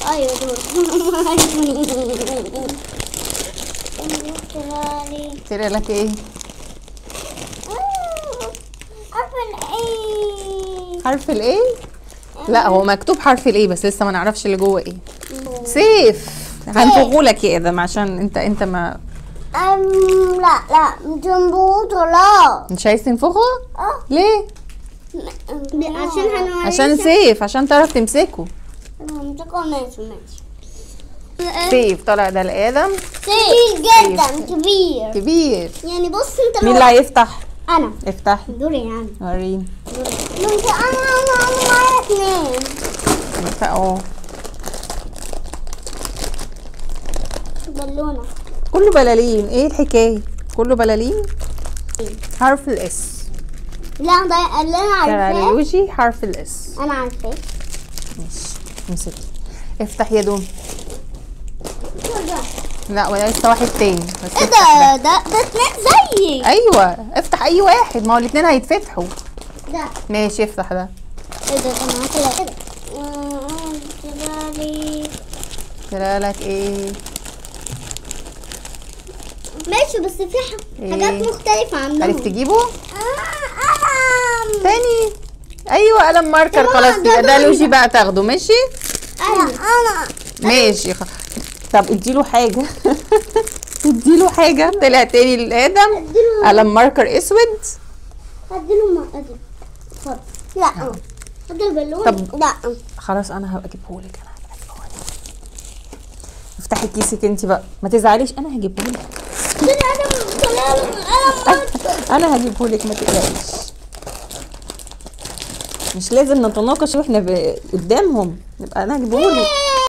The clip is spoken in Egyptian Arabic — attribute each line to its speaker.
Speaker 1: ايوه دور تعالي
Speaker 2: طلع لك ايه
Speaker 1: عارفه الايه
Speaker 2: حرف الايه لا هو مكتوب حرف الايه بس لسه ما نعرفش اللي جوه ايه سيف هنفغهولك يا ادم عشان انت انت ما
Speaker 1: أم لا لا جنبوط لا
Speaker 2: مش عايز تنفخه
Speaker 1: اه
Speaker 2: ليه
Speaker 1: عشان هنوريك
Speaker 2: عشان سيف عشان تعرف تمسكه
Speaker 1: همسكه ماشي ماشي
Speaker 2: سيف طلع ده لادم
Speaker 1: كبير جدا كبير
Speaker 2: كبير
Speaker 1: يعني بص انت
Speaker 2: مين
Speaker 1: لو
Speaker 2: اللي هيفتح
Speaker 1: انا
Speaker 2: افتح
Speaker 1: دوري يعني
Speaker 2: وريني
Speaker 1: انت انا انا انا معايا اثنين
Speaker 2: انت اه
Speaker 1: بالونه
Speaker 2: كله بلالين ايه الحكايه كله بلالين حرف الاس
Speaker 1: لا ده اللي انا عارفاه
Speaker 2: كراليوجي حرف الاس
Speaker 1: انا عارفاه
Speaker 2: ماشي امسكي افتح يا دوم لا ولا لسه واحد تاني بس
Speaker 1: ايه
Speaker 2: افتح
Speaker 1: ده ده ده اتنين زيي
Speaker 2: ايوه افتح اي واحد ما هو الاتنين هيتفتحوا
Speaker 1: ده
Speaker 2: ماشي افتح ده
Speaker 1: ايه ده ده معاك لا ايه ده جبالي
Speaker 2: طلع لك ايه
Speaker 1: ماشي بس في ح-
Speaker 2: إيه؟
Speaker 1: حاجات مختلفة عنهم
Speaker 2: عرفت تجيبه
Speaker 1: آه، قلم
Speaker 2: تاني ايوه قلم ماركر
Speaker 1: يا ماما،
Speaker 2: خلاص
Speaker 1: ده
Speaker 2: يبقى ده
Speaker 1: دول.
Speaker 2: لوجي بقى تاخده ماشي
Speaker 1: انا انا
Speaker 2: ماشي خ... طب اديله حاجه اديله حاجه طلع تاني لادم
Speaker 1: اديله
Speaker 2: قلم ماركر اسود
Speaker 1: اديله ما اديله اتفضل لا اديله بالون
Speaker 2: طب-
Speaker 1: لا
Speaker 2: خلاص انا هبقى اجيبهولك انا هبقى اجيبهولك افتحي كيسك انت بقى ما تزعليش انا هجيبهولك
Speaker 1: ده قلم قلم قلم
Speaker 2: انا هجيبهولك ما تقلقيش مش لازم نتناقش واحنا ب... قدامهم يبقى انا هجيبهولك